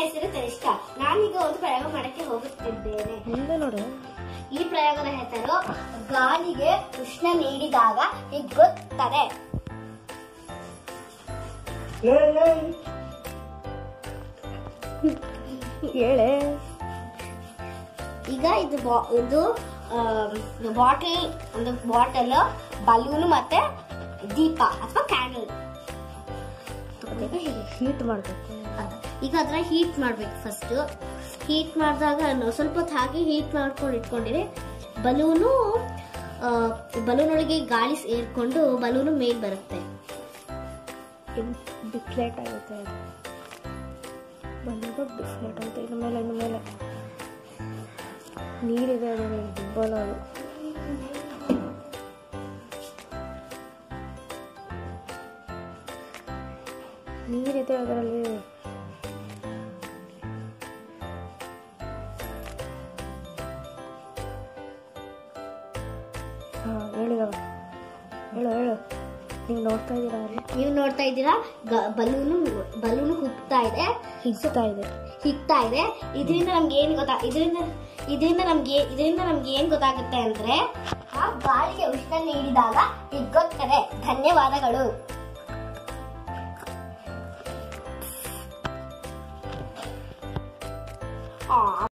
ಹೆಸರು ತನಿಷ್ಕ ನಾನೀಗ ಒಂದು ಪ್ರಯೋಗ ಮಾಡಕ್ಕೆ ಹೋಗುತ್ತಿದ್ದೇನೆ ಮುಂದೆ ನೋಡು ಈ ಪ್ರಯೋಗದ ಹೆಸರು ಗಾಳಿಗೆ ಉಷ್ಣ ನೀಡಿದಾಗ ಹಿಗ್ಗುತ್ತದೆ ಹೇಳೆ ಈಗ ಇದು ಬಾ- ಇದು ಬಾಟಲ್ ಒಂದು ಬಾಟಲ್ ಬಲೂನ್ ಮತ್ತೆ ದೀಪ ಅಥವಾ ಕ್ಯಾಂಡಲ್ ಹೀಟ್ ಮಾಡ್ಬೇಕು ಈಗ ಅದನ್ನ ಹೀಟ್ ಮಾಡ್ಬೇಕು ಫಸ್ಟ್ ಹೀಟ್ ಮಾಡಿದಾಗ ಸ್ವಲ್ಪ ಹೊತ್ತು ಹಾಗೆ ಹೀಟ್ ಮಾಡ್ಕೊಂಡು ಇಟ್ಕೊಂಡಿರಿ ಬಲೂನು ಬಲೂನ್ ಒಳಗೆ ಗಾಳಿ ಸೇರ್ಕೊಂಡು ಬಲೂನು ಮೇಲ್ ಬರುತ್ತೆ ಬಿಸ್ಲೇಟ್ ಆಗುತ್ತೆ ಅದು ಬಂದಾಗ ಬಿಸ್ಲೇಟ್ ಆಗುತ್ತೆ ಇನ್ನು ಮೇಲೆ ಇನ್ನು ಮೇಲೆ ನೀರಿದೆ ಅದರಲ್ಲಿ ದುಬ್ಬಲ ಅದು ನೀರಿದೆ ಅದರಲ್ಲಿ ಹಾ ಹೇಳಿದವ ಹೇಳು ಹೇಳು ನೀವು ನೋಡ್ತಾ ಇದ್ದೀರಾ ಅಲ್ಲಿ ನೀವು ನೋಡ್ತಾ ಇದ್ದೀರಾ ಬಲೂನು ಬಲೂನು ಹುಟ್ತಾ ಇದೆ ಹಿಗ್ತಾ ಇದೆ ಹಿಗ್ತಾ ಇದೆ ಇದರಿಂದ ನಮ್ಗೆ ಏನ್ ಗೊತ್ತಾ ಇದರಿಂದ ಇದರಿಂದ ನಮ್ಗೆ ಇದರಿಂದ ನಮ್ಗೆ ಏನ್ ಗೊತ್ತಾಗುತ್ತೆ ಅಂದ್ರೆ ಆ ಗಾಳಿಗೆ ಉಷ್ಣ ನೀಡಿದಾಗ ಹಿಗ್ಗುತ್ತದೆ ಧನ್ಯವಾದಗಳು ಆ